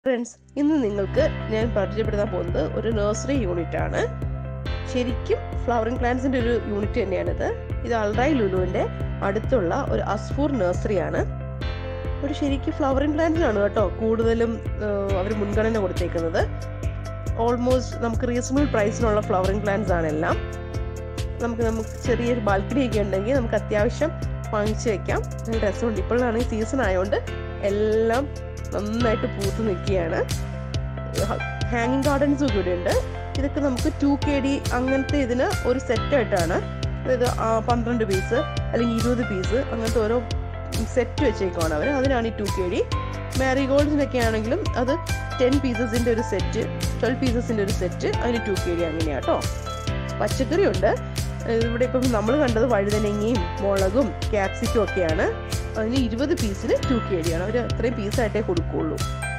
friends ഇന്ന് നിങ്ങൾക്ക് ഞാൻ പരിചയപ്പെടുത്താൻ പോകുന്നത് ഒരു നഴ്സറി യൂണിറ്റ് ആണ് ശരിക്കും ഫ്ലവറിംഗ് പ്ലാന്റ്സിന്റെ ഒരു യൂണിറ്റ് തന്നെയാണിത് ഇത് അൾറായി ലുലുവിന്റെ അടുത്തുള്ള ഒരു അസ്ഫൂർ നഴ്സറിയാണ് ഒരു ശരിക്കും ഫ്ലവറിംഗ് പ്ലാന്റ്സിനാണ് കേട്ടോ കൂടുതലും അവർ മുൻഗണന കൊടുത്തേക്കുന്നത് ഓൾമോസ്റ്റ് നമുക്ക് റീസണബിൾ പ്രൈസിനുള്ള ഫ്ലവറിംഗ് പ്ലാന്റ്സ് ആണ് എല്ലാം നമുക്ക് നമുക്ക് ചെറിയൊരു ബാൽക്കണി ഒക്കെ ഉണ്ടെങ്കിൽ നമുക്ക് അത്യാവശ്യം വാങ്ങിച്ചു വെക്കാം നല്ല രസമുണ്ട് ഇപ്പോഴാണെങ്കിൽ സീസൺ ആയതുകൊണ്ട് എല്ലാം നന്നായിട്ട് പൂത്ത് നിൽക്കുകയാണ് ഹാങ്ങിങ് ഗാർഡൻസും ഒക്കെ ഇവിടെ ഉണ്ട് ഇതൊക്കെ നമുക്ക് ടു കെ ഡി അങ്ങനത്തെ ഇതിന് ഒരു സെറ്റായിട്ടാണ് അതായത് പന്ത്രണ്ട് പീസ് അല്ലെങ്കിൽ ഇരുപത് പീസ് അങ്ങനത്തെ ഓരോ സെറ്റ് വെച്ചേക്കുവാണ് അവർ അതിനാണ് ഈ ടു കെ ഡി മാരിഗോൾഡ്സിനൊക്കെ ആണെങ്കിലും അത് ടെൻ പീസസിൻ്റെ ഒരു സെറ്റ് ട്വൽവ് പീസസിൻ്റെ ഒരു സെറ്റ് അതിന് ടു കെ ഡി അങ്ങനെയാണ് കേട്ടോ പച്ചക്കറി ഉണ്ട് ഇവിടെ ഇപ്പം നമ്മൾ കണ്ടത് വഴുതനങ്ങയും മുളകും ക്യാപ്സിക്കും ഒക്കെയാണ് അതിന് ഇരുപത് പീസിന് ടു കെ ഡി ആണ് അവർ അത്രയും പീസായിട്ടേ കൊടുക്കുകയുള്ളൂ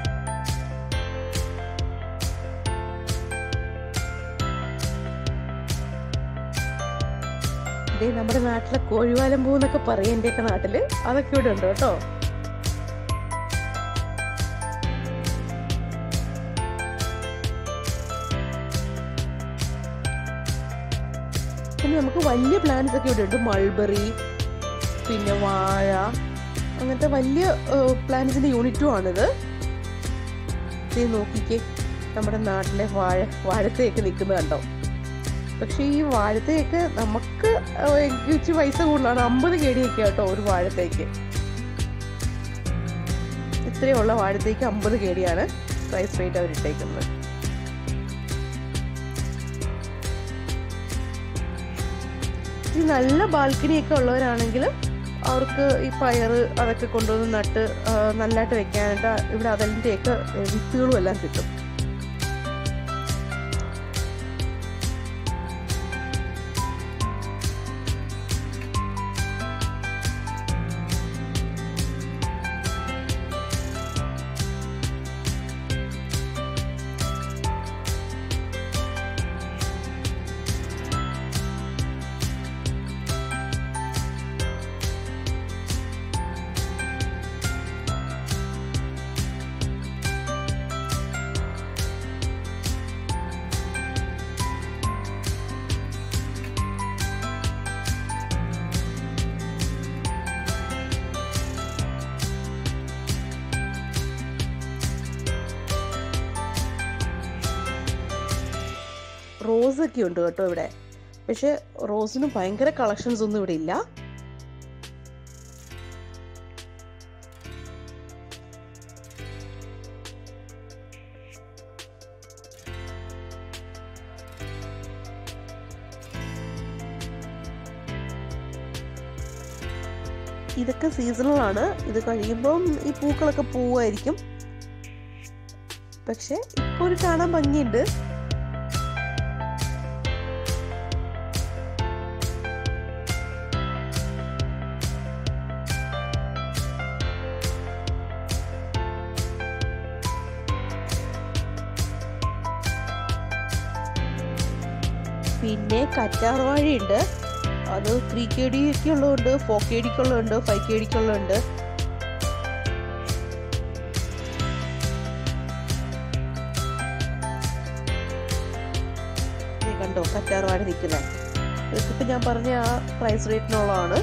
ഇതേ നമ്മുടെ നാട്ടിലെ കോഴിവാലം പൂന്നൊക്കെ പറയും എൻ്റെയൊക്കെ നാട്ടില് അതൊക്കെ ഇവിടെ ഉണ്ട് കേട്ടോ പിന്നെ നമുക്ക് വലിയ പ്ലാന്റ്സ് ഒക്കെ ഇവിടെ ഉണ്ട് മൾബറി പിന്നെ വാഴ അങ്ങനത്തെ വലിയ പ്ലാന്റ്സിന്റെ യൂണിറ്റും ആണിത് ഇത് നോക്കിക്കേ നമ്മുടെ നാട്ടിലെ വാഴ വാഴത്തേക്ക് നിൽക്കുന്നത് കണ്ടോ പക്ഷെ ഈ വാഴത്തേക്ക് നമുക്ക് ഇച്ചിരി പൈസ കൂടുതലാണ് അമ്പത് കേടിയൊക്കെ കേട്ടോ ഒരു വാഴത്തേക്ക് ഇത്രയുള്ള വാഴത്തേക്ക് അമ്പത് കേടിയാണ് പ്രൈസ് റേറ്റ് അവർ ഇട്ടേക്കുന്നത് ഈ നല്ല ബാൽക്കണിയൊക്കെ ഉള്ളവരാണെങ്കിൽ അവർക്ക് ഈ പയറ് അതൊക്കെ കൊണ്ടുവന്ന് നട്ട് നല്ലതായിട്ട് വെക്കാനായിട്ട് ഇവിടെ അതിൻ്റെയൊക്കെ വിത്തുകളും എല്ലാം കിട്ടും റോസ് ഒക്കെ ഉണ്ട് കേട്ടോ ഇവിടെ പക്ഷെ റോസിന് ഭയങ്കര കളക്ഷൻസ് ഒന്നും ഇവിടെ ഇല്ല ഇതൊക്കെ സീസണലാണ് ഇത് കഴിയുമ്പം ഈ പൂക്കളൊക്കെ പോവായിരിക്കും പക്ഷെ ഇപ്പൊ ഒരു കാണാൻ ഭംഗിയുണ്ട് പിന്നെ കറ്റാർവാഴയുണ്ട് അത് ത്രീ കെ ഡി ഒക്കെ ഉള്ളതുണ്ട് ഫോർ കെ ഡിക്ക് ഉള്ളതുണ്ട് ഫൈവ് കെ ഡിക്ക് ഉള്ളതുണ്ട് കണ്ടോ കറ്റാർവാഴ നിൽക്കുന്നത് ഇതൊക്കെ ഞാൻ പറഞ്ഞ ആ പ്രൈസ് റേറ്റിനുള്ളതാണ്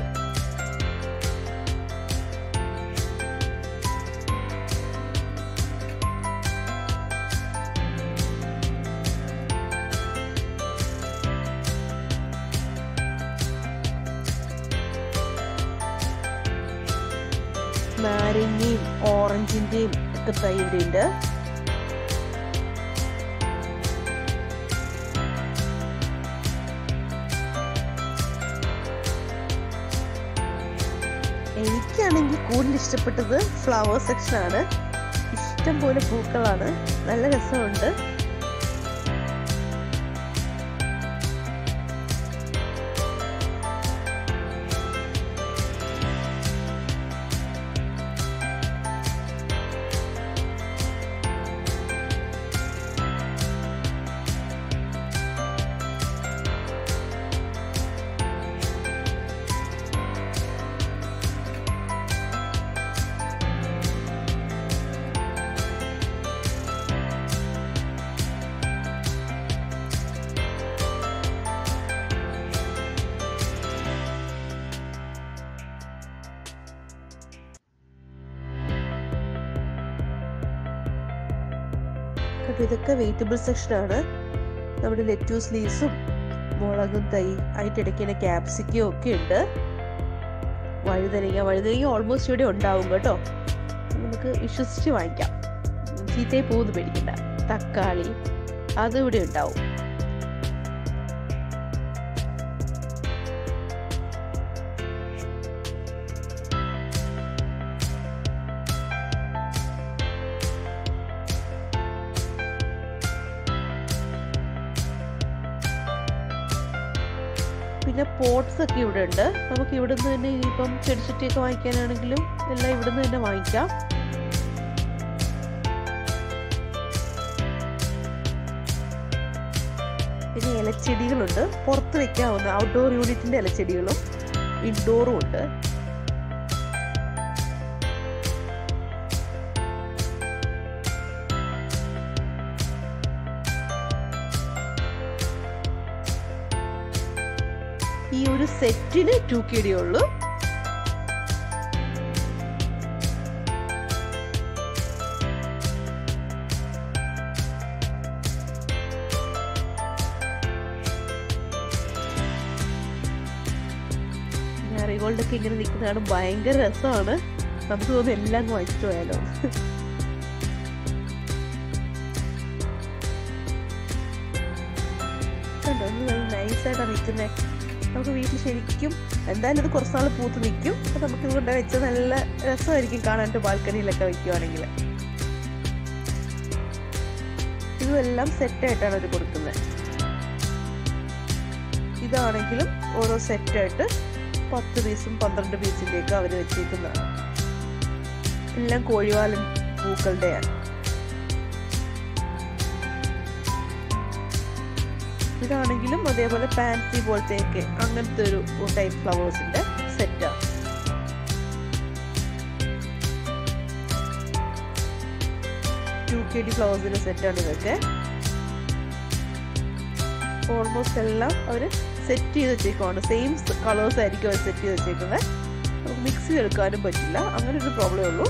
നാരങ്ങയും ഓറഞ്ചിന്റെയും ഒക്കെ തൈ ഇവിടെ ഉണ്ട് എനിക്കാണെങ്കിൽ കൂടുതൽ ഇഷ്ടപ്പെട്ടത് ഫ്ലവർ സെക്ഷനാണ് ഇഷ്ടം പോലെ പൂക്കളാണ് നല്ല രസമുണ്ട് കേട്ടോ ഇതൊക്കെ വെജിറ്റബിൾ സെക്ഷനാണ് നമ്മുടെ ലെറ്റ്യൂസ് ലീവ്സും മുളകും തൈ അതിൻ്റെ ഇടയ്ക്ക് തന്നെ ക്യാപ്സിക്കും ഒക്കെ ഉണ്ട് വഴുതനങ്ങ വഴുതനങ്ങ ഓൾമോസ്റ്റ് ഇവിടെ ഉണ്ടാവും കേട്ടോ നമുക്ക് വിശ്വസിച്ച് വാങ്ങിക്കാം ചീത്തയെ പോകുന്നു പേടിക്കണ്ട തക്കാളി അതും ഇവിടെ ഉണ്ടാവും പിന്നെ പോട്ട്സ് ഒക്കെ ഇവിടെ ഉണ്ട് നമുക്ക് ഇവിടെ നിന്ന് തന്നെ ഇനിയിപ്പം ചെടിച്ചട്ടിയൊക്കെ വാങ്ങിക്കാനാണെങ്കിലും എല്ലാം ഇവിടെ നിന്ന് തന്നെ വാങ്ങിക്കാം പിന്നെ ഇലച്ചെടികളുണ്ട് പുറത്ത് വെക്കാവുന്ന ഔട്ട്ഡോർ യൂണിറ്റിന്റെ ഇലച്ചെടികളും ഇൻഡോറും ഉണ്ട് ഈ ഒരു സെറ്റിന് ടു കെ ഡി ഉള്ളൂ മാറിഗോൾഡ് ഒക്കെ ഇങ്ങനെ നിൽക്കുന്നതാണ് ഭയങ്കര രസമാണ് നമുക്ക് തോന്നുന്നു എല്ലാം അങ്ങ് വാങ്ങിച്ചിട്ട് പോയാലോ കണ്ടോ നല്ല നൈസായിട്ടാണ് നിൽക്കുന്നത് നമുക്ക് വീട്ടിൽ ശരിക്കും എന്തായാലും ഇത് കുറച്ച് നാൾ പൂത്ത് നിൽക്കും അപ്പം നമുക്ക് ഇതുകൊണ്ട് വെച്ച് നല്ല രസമായിരിക്കും കാണാനായിട്ട് ബാൽക്കണിയിലൊക്കെ വെക്കുവാണെങ്കിൽ ഇതുമെല്ലാം സെറ്റായിട്ടാണ് അവർ കൊടുക്കുന്നത് ഇതാണെങ്കിലും ഓരോ സെറ്റായിട്ട് പത്ത് പീസും പന്ത്രണ്ട് പീസിൻ്റെയൊക്കെ അവർ വെച്ചേക്കുന്നതാണ് എല്ലാം കോഴിവാലൻ പൂക്കളുടെയാണ് ഇതാണെങ്കിലും അതേപോലെ പാൻസി പോലത്തെയൊക്കെ അങ്ങനത്തെ ഒരു ടൈപ്പ് ഫ്ലവേഴ്സിന്റെ സെറ്റാണ് ടു കെ ഡി ഫ്ലവേഴ്സിന്റെ സെറ്റാണ് ഇതൊക്കെ ഓൾമോസ്റ്റ് എല്ലാം അവർ സെറ്റ് ചെയ്ത് വെച്ചേക്കുവാണ് സെയിം കളേഴ്സ് ആയിരിക്കും അവർ സെറ്റ് ചെയ്ത് വെച്ചേക്കുന്നത് നമുക്ക് മിക്സ് ചെയ്തെടുക്കാനും പറ്റില്ല അങ്ങനെ ഒരു പ്രോബ്ലമേ ഉള്ളൂ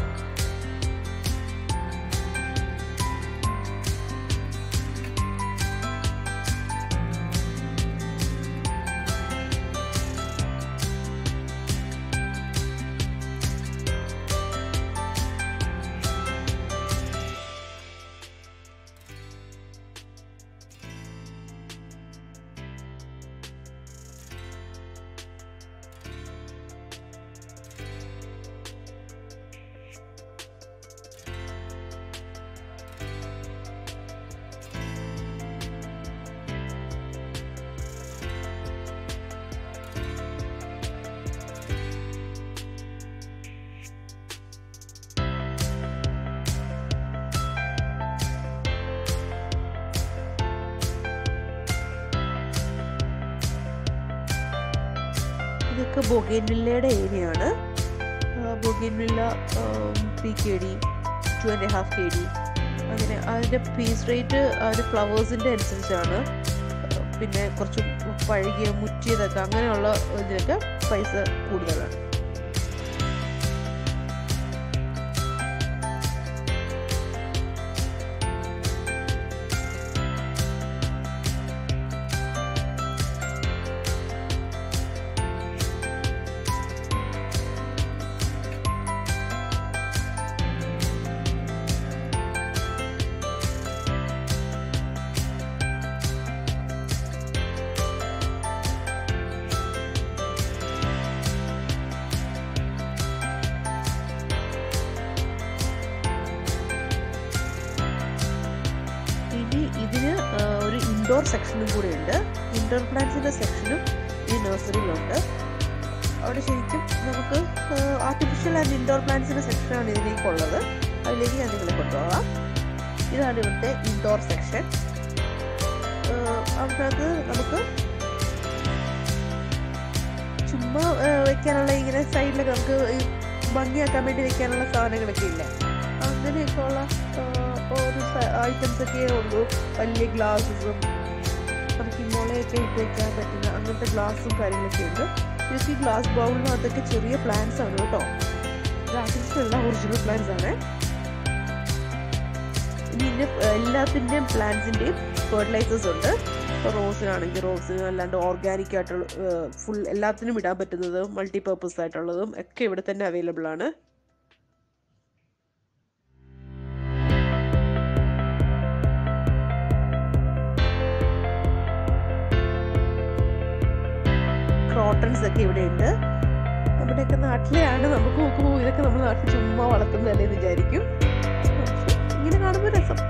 ഇതൊക്കെ ബൊഗേൻവില്ലയുടെ ഏരിയ ആണ് bougainvillea three K D two and half K D അങ്ങനെ അതിൻ്റെ പീസ് റേറ്റ് അതിൻ്റെ ഫ്ലവേഴ്സിൻ്റെ അനുസരിച്ചാണ് പിന്നെ കുറച്ച് പഴകിയ മുറ്റിയതൊക്കെ അങ്ങനെയുള്ള ഇതിനൊക്കെ പൈസ കൂടുതലാണ് ഇനി ഇതിന് ആ, ഒരു ഇൻഡോർ സെക്ഷനും കൂടെ ഉണ്ട് ഇൻഡോർ പ്ലാന്റ്സിന്റെ സെക്ഷനും ഈ നഴ്സറിയിലുണ്ട് അവിടെ ശരിക്കും നമുക്ക് ആർട്ടിഫിഷ്യൽ ആൻഡ് ഇൻഡോർ പ്ലാന്റ്സിന്റെ സെക്ഷനാണ് ഇതിലേക്കുള്ളത് അതിലേക്ക് ഞാൻ നിങ്ങളെ കൊണ്ടുപോകാം ഇതാണ് ഇവിടുത്തെ ഇൻഡോർ സെക്ഷൻ അതിനകത്ത് നമുക്ക് ചുമ്മാ ആ, വെക്കാനുള്ള ഇങ്ങനെ സൈഡിലൊക്കെ നമുക്ക് ഈ ഭംഗിയാക്കാൻ വേണ്ടി വെക്കാനുള്ള സാധനങ്ങളൊക്കെ ഇല്ല അങ്ങനെയൊക്കെ ഉള്ള ആ, ഒരു ഐറ്റംസ് ഒക്കെ ഉള്ളൂ വലിയ ഗ്ലാസസും നമുക്ക് ഈ മുളയൊക്കെ ഇട്ട് വെക്കാൻ പറ്റുന്ന അങ്ങനത്തെ ഗ്ലാസും കാര്യങ്ങളൊക്കെ ഉണ്ട് ഇതൊക്കെ ഈ ഗ്ലാസ് ബൗളിനകത്തൊക്കെ ചെറിയ പ്ലാന്റ്സ് ആണ് കേട്ടോ ഇത് ആർട്ടിഫിഷ്യൽ അല്ല ഒറിജിനൽ പ്ലാന്റ്സ് ആണ് ഇനി ഇതിൻ്റെ എല്ലാത്തിൻ്റെയും പ്ലാന്റ്സിൻ്റെയും ഫെർട്ടിലൈസേഴ്സ് ഉണ്ട് ഇപ്പോൾ റോസിനാണെങ്കിൽ റോസിന് അല്ലാണ്ട് ഓർഗാനിക് ആയിട്ടുള്ള ഫുൾ എല്ലാത്തിനും ഇടാൻ പറ്റുന്നതും മൾട്ടിപർപ്പസ് ആയിട്ടുള്ളതും ഒക്കെ ഇവിടെ തന്നെ അവൈലബിൾ ആണ് ക്രോട്ടൺസ് ഒക്കെ ഇവിടെ ഉണ്ട് നമ്മുടെയൊക്കെ നാട്ടിലെയാണ് നമുക്ക് നോക്കുമ്പോൾ ഇതൊക്കെ നമ്മുടെ നാട്ടിൽ ചുമ്മാ വളർത്തുന്നതല്ലേ എന്ന് വിചാരിക്കും പക്ഷെ ഇങ്ങനെ കാണുമ്പോൾ രസം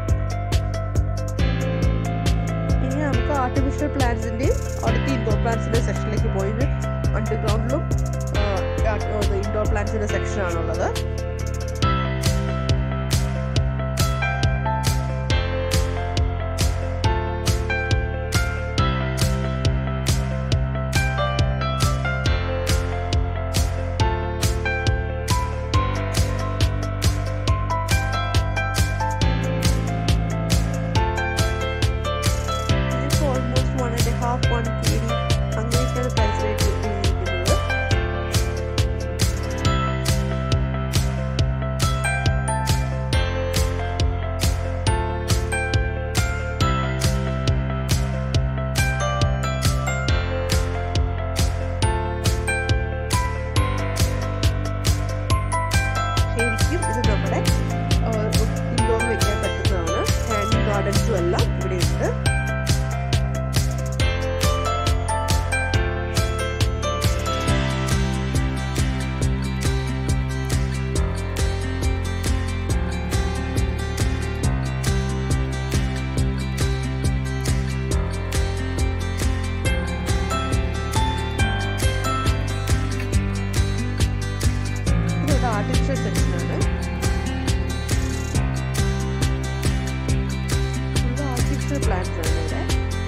ഇനി നമുക്ക് ആർട്ടിഫിഷ്യൽ പ്ലാന്റ്സിന്റെയും അടുത്ത ഇൻഡോർ പ്ലാന്റ്സിന്റെ സെക്ഷനിലേക്ക് പോയി അണ്ടർഗ്രൗണ്ടിലും ഇൻഡോർ പ്ലാന്റ്സിന്റെ സെക്ഷൻ ആണുള്ളത് ഇതിപ്പോ almost one and half one K D അങ്ങനെയൊക്കെയാണ് പ്രൈസ് റേറ്റ് ഇരിക്കുന്നത് ശരിക്കും ഇത് നമ്മുടെ ഇൻഡോർ വെക്കാൻ പറ്റുന്നതാണ് ഹാങ്ങിങ് ഗാർഡൻസും എല്ലാം ഇവിടെയുണ്ട് ഇതൊരു ആർട്ടിഫിഷ്യൽ സെക്ഷനാണ് ആർട്ടിഫിഷ്യൽ പ്ലാന്റ്സ് ആണ് ഇവിടെ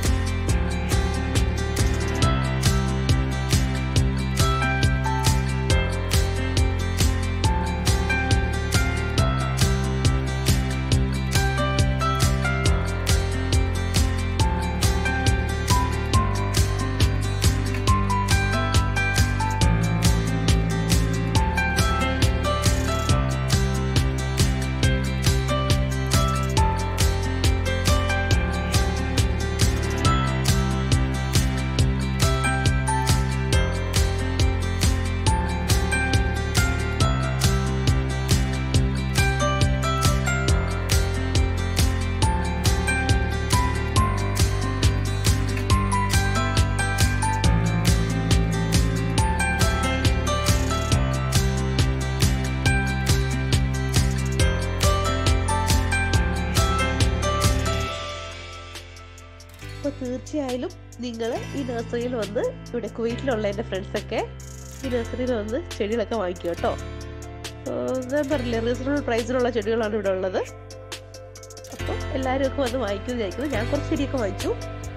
അപ്പോൾ തീർച്ചയായും നിങ്ങൾ ഈ നഴ്സറിയിൽ വന്ന് ഇവിടെ കുവൈറ്റിലുള്ള എൻ്റെ ഫ്രണ്ട്സൊക്കെ ഈ നഴ്സറിയിൽ വന്ന് ചെടികളൊക്കെ വാങ്ങിക്കും കേട്ടോ ഏർ ഞാൻ പറഞ്ഞില്ലേ റീസണബിൾ പ്രൈസിലുള്ള ചെടികളാണ് ഇവിടെ ഉള്ളത് അപ്പോൾ എല്ലാവരും ഒക്കെ വന്ന് വാങ്ങിക്കുമെന്ന് വിചാരിക്കുന്നു ഞാൻ കുറച്ച് ചെടിയൊക്കെ വാങ്ങിച്ചു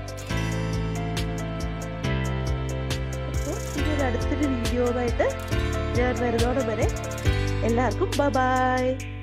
അപ്പോൾ ഇനി ഒരു അടുത്തൊരു വീഡിയോയുമായിട്ട് ഞാൻ വരുന്നോടം വരെ എല്ലാവർക്കും ബൈ ബൈ